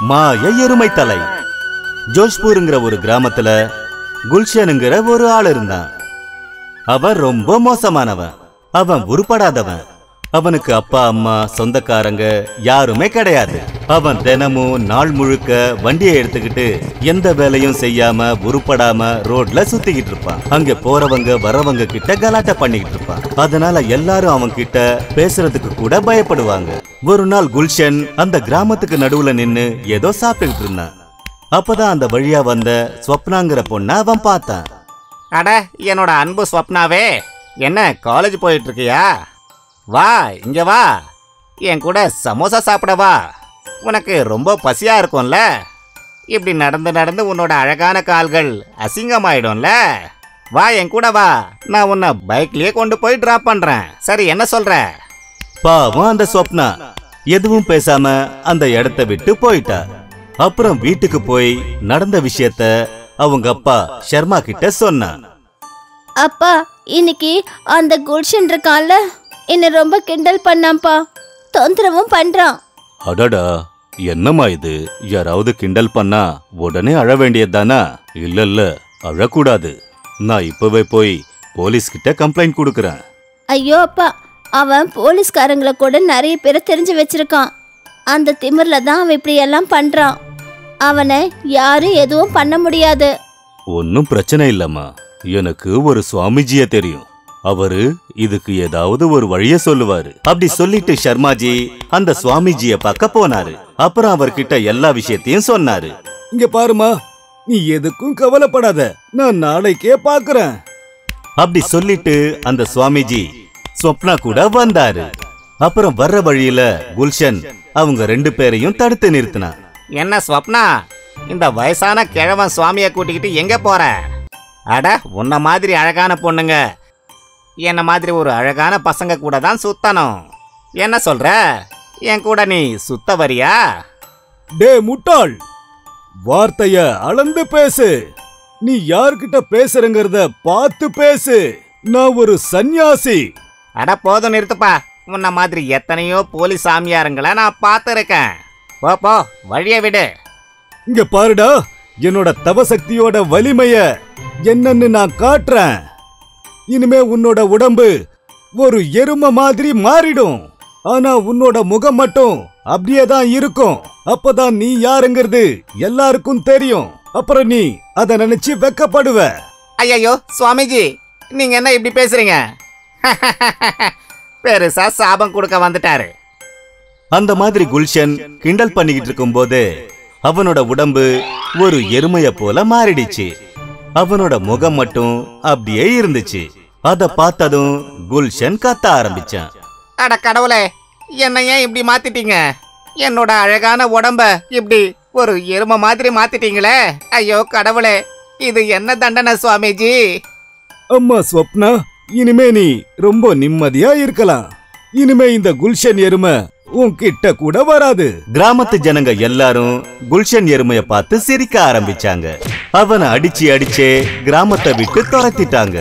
மாய எருமை தலை ஜோஷ்பூருங்கிற ஒரு கிராமத்துல குல்ஷனுங்கிற ஒரு ஆள் இருந்தான் அவன் ரொம்ப மோசமானவன் அவன் உருப்படாதவன் அவனுக்கு அப்பா அம்மா சொந்தக்காரங்க யாருமே கிடையாது அவன் தினமும் நாள் முழுக்க வண்டியை எடுத்துக்கிட்டு எந்த வேலையும் செய்யாம உருப்படாம ரோட்ல சுத்திக்கிட்டு இருப்பான் அங்க போறவங்க வரவங்க கிட்ட கலாட்டா பண்ணிக்கிட்டு இருப்பான் அதனால எல்லாரும் அவன் கிட்ட பேசுறதுக்கு கூட பயப்படுவாங்க ஒரு நாள் குல்ஷன் அந்த கிராமத்துக்கு நடுவுல நின்னு ஏதோ சாப்பிட்டுக்கிட்டு இருந்தான் அப்பதான் அந்த வழியா வந்த ஸ்வப்னாங்கிற பொண்ண அவன் பார்த்தான் அட என்னோட அன்பு ஸ்வப்னாவே என்ன காலேஜ் போயிட்டு இருக்கியா வா இங்க வா என் கூட சமோசா சாப்பிட வா உனக்கு ரொம்ப பசியா இருக்கும்ல இப்படி நடந்து நடந்து உன்னோட அழகான கால்கள் அசிங்கமாயிடும்ல வா என் கூட வா நான் உன்னை பைக்லயே கொண்டு போய் டிராப் பண்றேன் சரி என்ன சொல்ற பாவம் அந்த ஸ்வப்னா எதுவும் பேசாம அந்த இடத்த விட்டு போயிட்டா அப்புறம் வீட்டுக்கு போய் நடந்த விஷயத்த அவங்க அப்பா ஷர்மா கிட்ட சொன்னான் அப்பா இன்னைக்கு அந்த குல்ஷன் இருக்கான்ல என்ன ரொம்ப கிண்டல் பண்ணாம்ப்பா தொந்தரவும் பண்றான் அடடா என்னம்மா இது யாராவது கிண்டல் பண்ணா உடனே அழ வேண்டியதுதானா இல்ல இல்ல அழக்கூடாது நான் இப்பவே போய் போலீஸ் கிட்ட கம்ப்ளைண்ட் கொடுக்கறேன் ஐயோ அப்பா அவன் போலீஸ்காரங்களை கூட நிறைய பேரை தெரிஞ்சு வச்சிருக்கான் அந்த திமிர்ல தான் அவன் இப்படி எல்லாம் பண்றான் அவனை யாரும் எதுவும் பண்ண முடியாது ஒன்னும் பிரச்சனை இல்லம்மா எனக்கு ஒரு சுவாமிஜிய தெரியும் அவரு இதுக்கு ஏதாவது ஒரு வழிய சொல்லுவாரு அப்படி சொல்லிட்டு சர்மாஜி அந்த சுவாமிஜிய பார்க்க போனாரு அப்புறம் அவர்கிட்ட எல்லா விஷயத்தையும் சொன்னாரு இங்க பாருமா நீ எதுக்கும் கவலைப்படாத நான் நாளைக்கே பாக்குறேன் அப்படி சொல்லிட்டு அந்த சுவாமிஜி ஸ்வப்னா கூட வந்தாரு அப்புறம் வர்ற வழியில குல்ஷன் அவங்க ரெண்டு பேரையும் தடுத்து நிறுத்தினான் என்ன ஸ்வப்னா இந்த வயசான கிழவன் சுவாமியை கூட்டிக்கிட்டு எங்க போற அட உன்ன மாதிரி அழகான பொண்ணுங்க என்ன மாதிரி ஒரு அழகான பசங்க கூட தான் சுத்தணும் என்ன சொல்ற என் கூட நீ சுத்த வரியா டே முட்டாள் வார்த்தைய அளந்து பேசு நீ யார்கிட்ட பேசுறங்கிறத பார்த்து பேசு நான் ஒரு சந்நியாசி அட போதும் நிறுத்துப்பா உன்ன மாதிரி எத்தனையோ போலீஸ் சாமியாருங்களை நான் பார்த்துருக்கேன் போ போ வழிய விடு இங்க பாருடா என்னோட தவசக்தியோட வலிமைய என்னன்னு நான் காட்டுறேன் இனிமே உன்னோட உடம்பு ஒரு எருமை மாதிரி மாறிடும் ஆனா உன்னோட முகம் மட்டும் அப்படியே தான் இருக்கும் அப்பதான் நீ யாருங்கிறது எல்லாருக்கும் தெரியும் அப்புறம் நீ அத நினைச்சு வெக்கப்படுவ ஐயையோ சுவாமிஜி நீங்க என்ன இப்படி பேசுறீங்க பெருசா சாபம் கொடுக்க வந்துட்டாரு அந்த மாதிரி குல்ஷன் கிண்டல் பண்ணிக்கிட்டு இருக்கும்போது அவனோட உடம்பு ஒரு எருமைய போல மாறிடுச்சு அவனோட முகம் மட்டும் அப்படியே இருந்துச்சு அத பார்த்ததும் குல்ஷன் கத்த ஆரம்பிச்சான் அட கடவுளே என்னை ஏன் இப்படி மாத்திட்டீங்க என்னோட அழகான உடம்ப இப்படி ஒரு எருமை மாதிரி மாத்திட்டீங்களே ஐயோ கடவுளே இது என்ன தண்டனை சுவாமிஜி அம்மா ஸ்வப்னா இனிமே நீ ரொம்ப நிம்மதியா இருக்கலாம் இனிமே இந்த குல்ஷன் எருமை உன்கிட்ட கூட வராது கிராமத்து ஜனங்க எல்லாரும் குல்ஷன் எருமைய பார்த்து சிரிக்க ஆரம்பிச்சாங்க அவனை அடிச்சு அடிச்சே கிராமத்தை விட்டு துரத்திட்டாங்க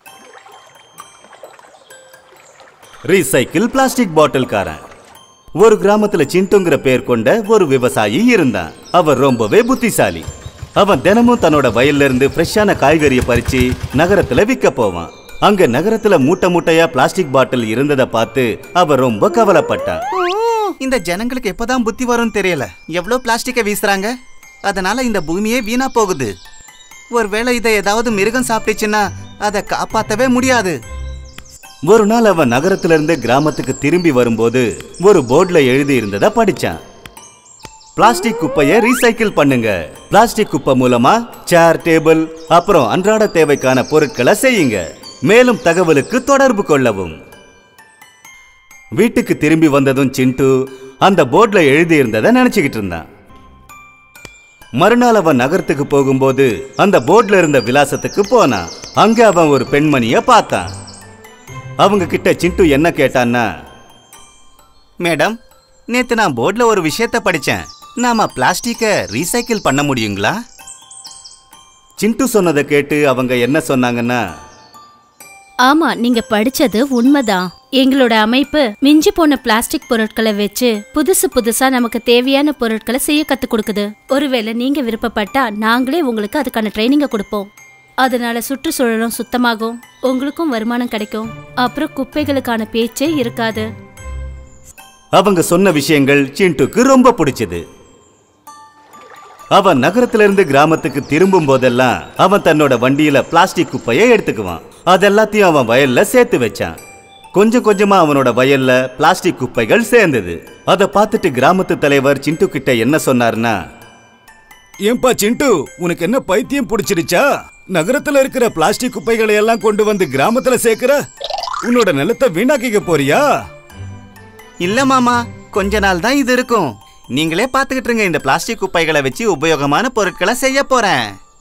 ரீசைக்கிள் பிளாஸ்டிக் பாட்டில்காரன் ஒரு கிராமத்துல சிண்டுங்கிற பேர் கொண்ட ஒரு விவசாயி இருந்தான் அவர் ரொம்பவே புத்திசாலி அவன் தினமும் தன்னோட வயல்ல இருந்து ஃப்ரெஷ்ஷான காய்கறியை பறிச்சு நகரத்துல விற்க போவான் அங்க நகரத்துல மூட்டை மூட்டையா பிளாஸ்டிக் பாட்டில் இருந்ததை பார்த்து அவர் ரொம்ப கவலைப்பட்டான் இந்த ஜனங்களுக்கு எப்பதான் புத்தி வரும்னு தெரியல எவ்வளோ பிளாஸ்டிக்கை வீசுறாங்க அதனால இந்த பூமியே வீணா போகுது ஒருவேளை இதை ஏதாவது மிருகம் சாப்பிட்டுச்சுன்னா அதை காப்பாத்தவே முடியாது ஒரு நாள் அவன் நகரத்துல இருந்து கிராமத்துக்கு திரும்பி வரும்போது ஒரு போர்டுல எழுதி இருந்ததை படிச்சான் பிளாஸ்டிக் குப்பையை ரீசைக்கிள் பண்ணுங்க பிளாஸ்டிக் குப்பை மூலமா சேர் டேபிள் அப்புறம் அன்றாட தேவைக்கான பொருட்களை செய்யுங்க மேலும் தகவலுக்கு தொடர்பு கொள்ளவும் வீட்டுக்கு திரும்பி வந்ததும் சிண்டு அந்த போர்டுல எழுதி இருந்ததை நினைச்சுக்கிட்டு இருந்தான் மறுநாள் அவன் நகரத்துக்கு போகும்போது அந்த போர்டுல இருந்த விலாசத்துக்கு போனான் அங்க அவன் ஒரு பெண்மணிய பார்த்தான் அவங்க கிட்ட சிண்டு என்ன கேட்டான்னா மேடம் நேத்து நான் போர்டில் ஒரு விஷயத்த படிச்சேன் நாம பிளாஸ்டிக்கை ரீசைக்கிள் பண்ண முடியுங்களா சிண்டு சொன்னதை கேட்டு அவங்க என்ன சொன்னாங்கன்னா ஆமா நீங்க படிச்சது உண்மைதான் எங்களோட அமைப்பு மிஞ்சி போன பிளாஸ்டிக் பொருட்களை வச்சு புதுசு புதுசா நமக்கு தேவையான பொருட்களை செய்ய கத்து கொடுக்குது ஒருவேளை நீங்க விருப்பப்பட்டா நாங்களே உங்களுக்கு அதுக்கான ட்ரைனிங்க கொடுப்போம் அதனால சுற்றுச்சூழலும் சுத்தமாகும் உங்களுக்கும் வருமானம் கிடைக்கும் அப்புறம் குப்பைகளுக்கான பேச்சே இருக்காது அவங்க சொன்ன விஷயங்கள் சிண்டுக்கு ரொம்ப பிடிச்சது அவன் நகரத்துல இருந்து கிராமத்துக்கு திரும்பும் போதெல்லாம் அவன் தன்னோட வண்டியில பிளாஸ்டிக் குப்பையை எடுத்துக்குவான் அதெல்லாத்தையும் அவன் வயல்ல சேர்த்து வச்சான் கொஞ்சம் கொஞ்சமா அவனோட வயல்ல பிளாஸ்டிக் குப்பைகள் சேர்ந்தது அதை பார்த்துட்டு கிராமத்து தலைவர் சிண்டு கிட்ட என்ன சொன்னார்னா ஏன்பா சிண்டு உனக்கு என்ன பைத்தியம் பிடிச்சிருச்சா நகரத்துல இருக்கிற பிளாஸ்டிக் குப்பைகளை எல்லாம் கொண்டு வந்து கிராமத்துல சேர்க்கிற உன்னோட நிலத்தை வீணாக்கிக்க போறியா இல்ல மாமா கொஞ்ச நாள் தான் இது இருக்கும் நீங்களே பாத்துக்கிட்டு இருங்க இந்த பிளாஸ்டிக் குப்பைகளை வச்சு உபயோகமான பொருட்களை செய்ய போறேன்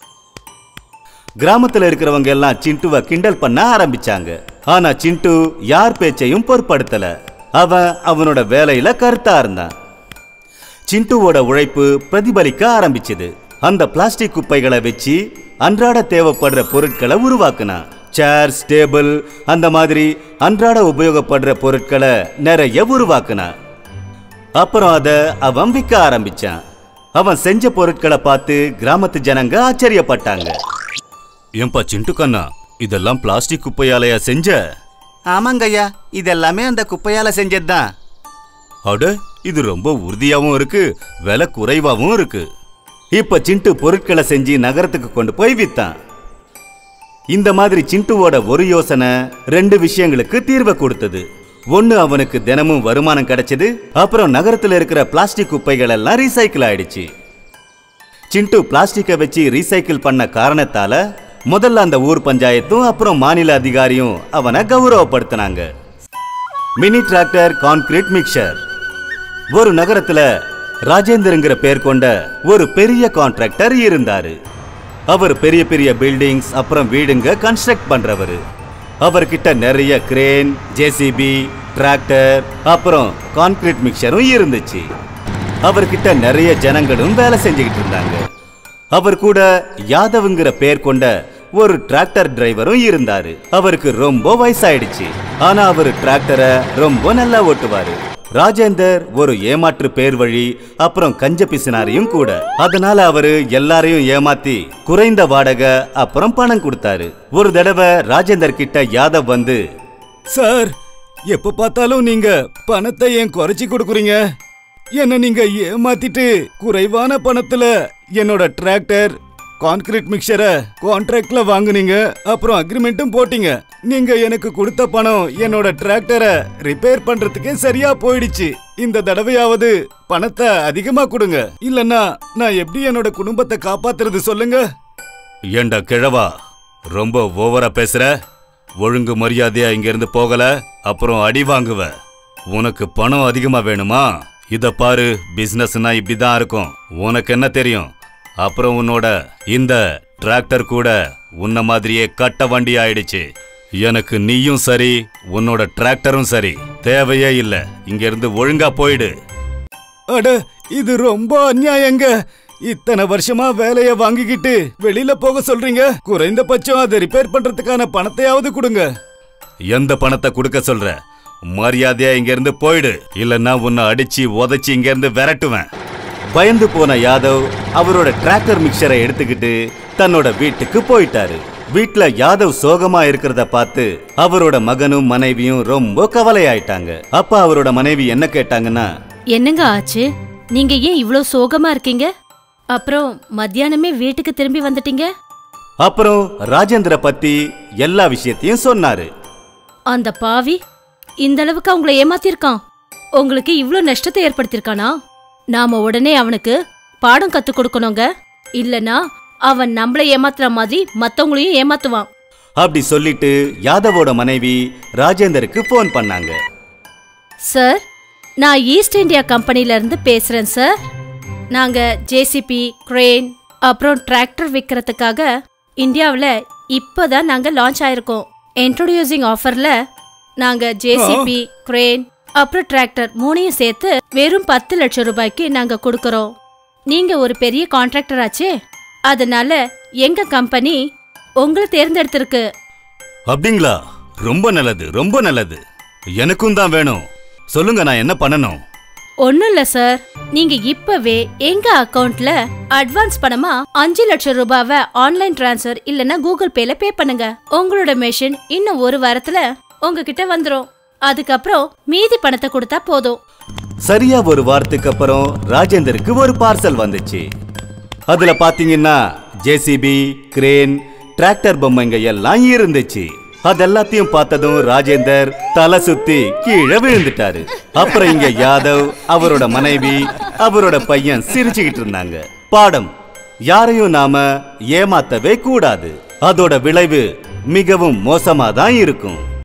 கிராமத்துல இருக்கிறவங்க எல்லாம் சிண்டுவை கிண்டல் பண்ண ஆரம்பிச்சாங்க ஆனா சிண்டு யார் பேச்சையும் பொருட்படுத்தல அவன் அவனோட வேலையில கருத்தா இருந்தான் சிண்டுவோட உழைப்பு பிரதிபலிக்க ஆரம்பிச்சது அந்த பிளாஸ்டிக் குப்பைகளை வச்சு அன்றாட தேவைப்படுற பொருட்களை உருவாக்குனான் சேர்ஸ் டேபிள் அந்த மாதிரி அன்றாட உபயோகப்படுற பொருட்களை நிறைய உருவாக்குனான் அப்புறம் அத அவன் விற்க ஆரம்பிச்சான் அவன் செஞ்ச பொருட்களை பார்த்து கிராமத்து ஜனங்க ஆச்சரியப்பட்டாங்க ஏன்பா சிண்டு கண்ணா இதெல்லாம் பிளாஸ்டிக் குப்பையாலையா செஞ்ச ஆமாங்க ஐயா இதெல்லாமே அந்த குப்பையால செஞ்சதுதான் அட இது ரொம்ப உறுதியாவும் இருக்கு விலை குறைவாவும் இருக்கு இப்ப சிண்டு பொருட்களை செஞ்சு நகரத்துக்கு கொண்டு போய் வித்தான் இந்த மாதிரி சிண்டுவோட ஒரு யோசனை ரெண்டு விஷயங்களுக்கு தீர்வை கொடுத்தது ஒன்னு அவனுக்கு தினமும் வருமானம் கிடைச்சது அப்புறம் நகரத்துல இருக்கிற பிளாஸ்டிக் குப்பைகள் எல்லாம் ரீசைக்கிள் ஆயிடுச்சு சிண்டு பிளாஸ்டிக்கை வச்சு ரீசைக்கிள் பண்ண காரணத்தால முதல்ல அந்த ஊர் பஞ்சாயத்தும் அப்புறம் மாநில அதிகாரியும் அவனை கௌரவப்படுத்தினாங்க மினி டிராக்டர் கான்கிரீட் மிக்சர் ஒரு நகரத்துல ராஜேந்தருங்கிற பேர் கொண்ட ஒரு பெரிய கான்ட்ராக்டர் இருந்தாரு அவர் பெரிய பெரிய பில்டிங்ஸ் அப்புறம் வீடுங்க கன்ஸ்ட்ரக்ட் பண்றவரு அவர்கிட்ட நிறைய கிரேன் ஜேசிபி டிராக்டர் அப்புறம் கான்கிரீட் மிக்சரும் இருந்துச்சு அவர்கிட்ட நிறைய ஜனங்களும் வேலை செஞ்சுக்கிட்டு இருந்தாங்க அவர் கூட யாதவ்ங்கிற பேர் கொண்ட ஒரு டிராக்டர் டிரைவரும் இருந்தாரு அவருக்கு ரொம்ப வயசாயிடுச்சு ஆனா அவர் டிராக்டரை ரொம்ப நல்லா ஓட்டுவாரு ராஜேந்தர் ஒரு ஏமாற்று பேர் வழி அப்புறம் கஞ்ச பிசினாரியும் கூட அதனால அவரு எல்லாரையும் ஏமாத்தி குறைந்த வாடகை அப்புறம் பணம் கொடுத்தாரு ஒரு தடவை ராஜேந்தர் கிட்ட யாதவ் வந்து சார் எப்ப பார்த்தாலும் நீங்க பணத்தை ஏன் குறைச்சி கொடுக்குறீங்க என்ன நீங்க ஏமாத்திட்டு குறைவான பணத்துல என்னோட டிராக்டர் கான்கிரீட் மிக்சரை கான்ட்ராக்ட்ல வாங்குனீங்க அப்புறம் அக்ரிமெண்ட்டும் போட்டீங்க நீங்க எனக்கு கொடுத்த பணம் என்னோட டிராக்டரை ரிப்பேர் பண்றதுக்கே சரியா போயிடுச்சு இந்த தடவையாவது பணத்தை அதிகமா கொடுங்க இல்லன்னா நான் எப்படி என்னோட குடும்பத்தை காப்பாத்துறது சொல்லுங்க ஏண்டா கிழவா ரொம்ப ஓவரா பேசுற ஒழுங்கு மரியாதையா இங்க இருந்து போகல அப்புறம் அடி வாங்குவ உனக்கு பணம் அதிகமா வேணுமா இத பாரு பிசினஸ்னா இப்படிதான் இருக்கும் உனக்கு என்ன தெரியும் அப்புறம் உன்னோட இந்த டிராக்டர் கூட உன்ன மாதிரியே கட்ட வண்டி ஆயிடுச்சு எனக்கு நீயும் சரி உன்னோட டிராக்டரும் சரி தேவையே இல்ல இங்க இருந்து ஒழுங்கா போயிடு அட இது ரொம்ப அநியாயங்க இத்தனை வருஷமா வேலைய வாங்கிக்கிட்டு வெளியில போக சொல்றீங்க குறைந்தபட்சம் அதை ரிப்பேர் பண்றதுக்கான பணத்தையாவது கொடுங்க எந்த பணத்தை கொடுக்க சொல்ற மரியாதையா இங்க இருந்து போயிடு இல்லன்னா உன்னை அடிச்சு உதைச்சு இங்க இருந்து விரட்டுவேன் பயந்து போன யாதவ் அவரோட டிராக்டர் மிக்சரை எடுத்துக்கிட்டு தன்னோட வீட்டுக்கு போயிட்டாரு வீட்ல யாதவ் சோகமா இருக்கிறத பார்த்து அவரோட மகனும் மனைவியும் ரொம்ப கவலையாயிட்டாங்க அப்ப அவரோட மனைவி என்ன கேட்டாங்கன்னா என்னங்க ஆச்சு நீங்க ஏன் இவ்ளோ சோகமா இருக்கீங்க அப்புறம் மத்தியானமே வீட்டுக்கு திரும்பி வந்துட்டீங்க அப்புறம் ராஜேந்திர பத்தி எல்லா விஷயத்தையும் சொன்னாரு அந்த பாவி இந்த அளவுக்கு அவங்கள ஏமாத்திருக்கான் உங்களுக்கு இவ்ளோ நஷ்டத்தை ஏற்படுத்தியிருக்கானா நாம உடனே அவனுக்கு பாடம் கத்து கொடுக்கணுங்க இல்லனா அவன் நம்மள ஏமாத்துற மாதிரி மத்தவங்களையும் ஏமாத்துவான் அப்படி சொல்லிட்டு யாதவோட மனைவி ராஜேந்தருக்கு ஃபோன் பண்ணாங்க சார் நான் ஈஸ்ட் இந்தியா கம்பெனில இருந்து பேசுறேன் சார் நாங்க ஜேசிபி கிரேன் அப்புறம் டிராக்டர் விற்கிறதுக்காக இந்தியாவில் இப்போதான் நாங்க லான்ச் ஆயிருக்கோம் இன்ட்ரோடியூசிங் ஆஃபர்ல நாங்க ஜேசிபி கிரேன் அப்புறம் டிராக்டர் மூணையும் சேர்த்து வெறும் பத்து லட்சம் ரூபாய்க்கு நாங்க கொடுக்கறோம் நீங்க ஒரு பெரிய கான்ட்ராக்டர் ஆச்சே அதனால எங்க கம்பெனி உங்களை தேர்ந்தெடுத்திருக்கு அப்படிங்களா ரொம்ப நல்லது ரொம்ப நல்லது எனக்கும் தான் வேணும் சொல்லுங்க நான் என்ன பண்ணணும் ஒண்ணும் இல்ல சார் நீங்க இப்பவே எங்க அக்கவுண்ட்ல அட்வான்ஸ் பணமா அஞ்சு லட்சம் ரூபாவை ஆன்லைன் டிரான்ஸ்ஃபர் இல்லனா கூகுள் பேல பே பண்ணுங்க உங்களோட மெஷின் இன்னும் ஒரு வாரத்துல உங்ககிட்ட வந்துரும் அதுக்கப்புறம் மீதி பணத்தை கொடுத்தா போதும் சரியா ஒரு வாரத்துக்கு அப்புறம் ராஜேந்தருக்கு ஒரு பார்சல் வந்துச்சு அதுல பாத்தீங்கன்னா ஜேசிபி கிரேன் டிராக்டர் பொம்மைங்க எல்லாம் இருந்துச்சு அதெல்லாத்தையும் பார்த்ததும் ராஜேந்தர் தலை சுத்தி கீழே விழுந்துட்டாரு அப்புறம் இங்க யாதவ் அவரோட மனைவி அவரோட பையன் சிரிச்சுக்கிட்டு இருந்தாங்க பாடம் யாரையும் நாம ஏமாத்தவே கூடாது அதோட விளைவு மிகவும் மோசமா தான் இருக்கும்